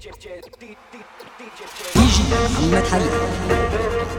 دي جي محمد حلب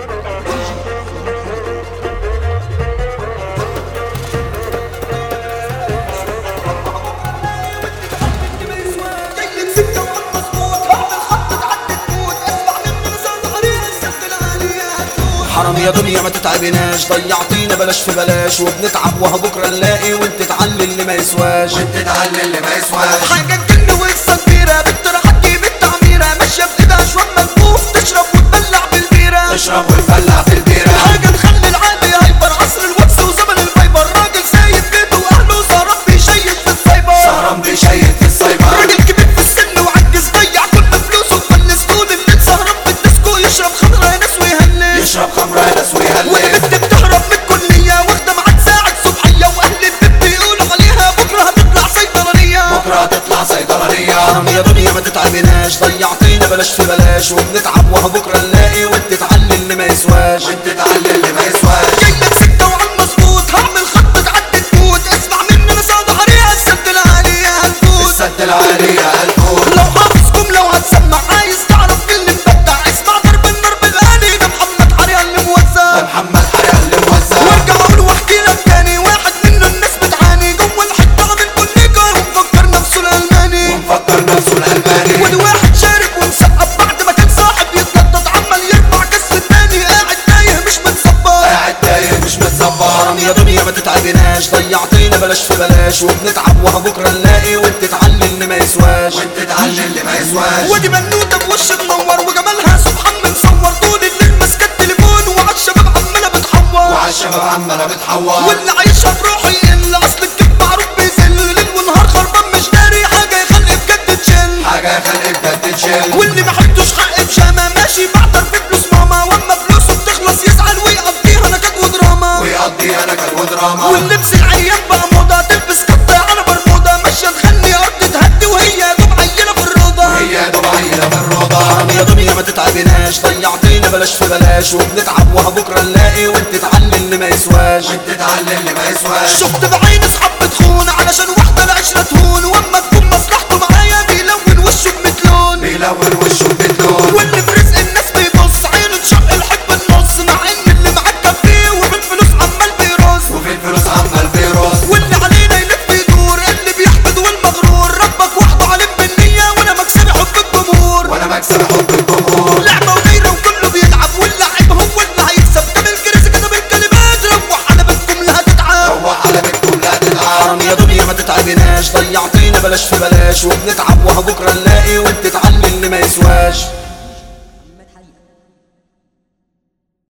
حرام يا دنيا ما تتعبناش ضيعتينا بلاش في بلاش وبنتعب وها بكره نلاقي وانت تعلي اللي ما يسواش وانت تعلي اللي ما يسواش حاجه تجن وقصه كبيره بنت راح تجيب التعميره ماشيه في ايدها شويه ملفوف تشرب وتبلع بالبيره تشرب وتبلع في البيرة حاجه تخلي العادي هايبر عصر الواتس وزمن الفايبر راجل سايب بيته واهله سهران بيشيش في السايبر سهران بيشيد في السايبر راجل كبير في السن وعجز ضيع كل فلوسه فلس طول الليل سهران في الديسكو يشرب خمره يا ناس ويهلس يشرب خمرة يا ناس وانا ويهلس بنت بتهرب من الكلية واخدة معاد ساعة صبحية واهل البيت بيقولوا عليها بكرة هتطلع صيدلانية بكرة تطلع صيدلانية حرام يا دنيا ما تتعبناش ضيعتينا بلاش في بلاش وبنتعب وها بكرة نلاقي وانت تعلي اللي ما يسواش وانت تعلي اللي ما يسواش جايلك سكة وعلى المظبوط هعمل خطة تعدي تموت اسمع مني انا صاد حريقة السد العالي يا هنفوت السد العالي يا الفول لو حافظكم لو هتسمع عايز تعرف مين اللي مبدع اسمع ضرب النار بالغالي ده محمد حريقة اللي ده موزع محمد حريق اللي موزع وارجع اقول واحكي لك تاني واحد منه الناس بتعاني جوه الحته عامل كل ومفكر نفسه الالماني ومفكر نفسه الألماني وادي واحد شارك ومسقف بعد ما كان صاحب يتنطط عمال يرفع كاس التاني قاعد تايه مش متصبر قاعد تايه مش متظبط حرام يا دنيا ما تتعبناش ضيعتينا بلاش في بلاش وبنتعب وها بكره نلاقي وانت تعلي اللي ما يسواش وانت تعلي اللي ما يسواش ودي بنوته بوش منور وجمالها سبحان مصور طول الليل ماسكه التليفون وعلى الشباب عماله بتحور وعلى الشباب عمالة بتحور واللي عايشها بروحي اللي اصل الكيف معروف بيذل ليل ونهار خربان مش داري حاجه يخلي بجد تشل حاجة خلق بجد تشيل واللي ما حدوش حق بشامه ماشي بعتر في فلوس ماما واما فلوسه بتخلص يزعل ويقضيها نكد ودراما ويقضيها نكد ودراما واللبس العيان بقى موضه تلبس قطه على برموده ماشيه تخلي ارض تهدي وهي يا دوب عينه في الروضه هي دوب عيلة بالروضة حرام يا دنيا ما تتعبناش ضيعتينا بلاش في بلاش وبنتعب وها بكره نلاقي وانت تعلي اللي ما يسواش وانت تعلي اللي ما يسواش شفت بعين اصحاب بتخون علشان واحده العشره تهون واما تكون مصلحته معايا بيلون وشه بمتلون بيلون وشه بتلون واللي في رزق الناس بيبص عينه تشق الحب النص مع ان اللي معاك كفيه وفي الفلوس عمال بيرص وفي الفلوس عمال بيرص واللي علينا يلف يدور اللي بيحقد والمغرور ربك وحده عليم بالنية وانا مكسبي حب الجمهور وانا مكسب حب الجمهور لعبة ودايرة وكله بيلعب واللعيب هو اللي هيكسب ده بالكراسي كده بالكلمات روح على بيتكم لا هتتعب روح على بيتكم لا تتعب حرام يا دنيا ما تتعبناش ضيعتينا بلاش في بلاش وبنتعب وها بكره نلاقي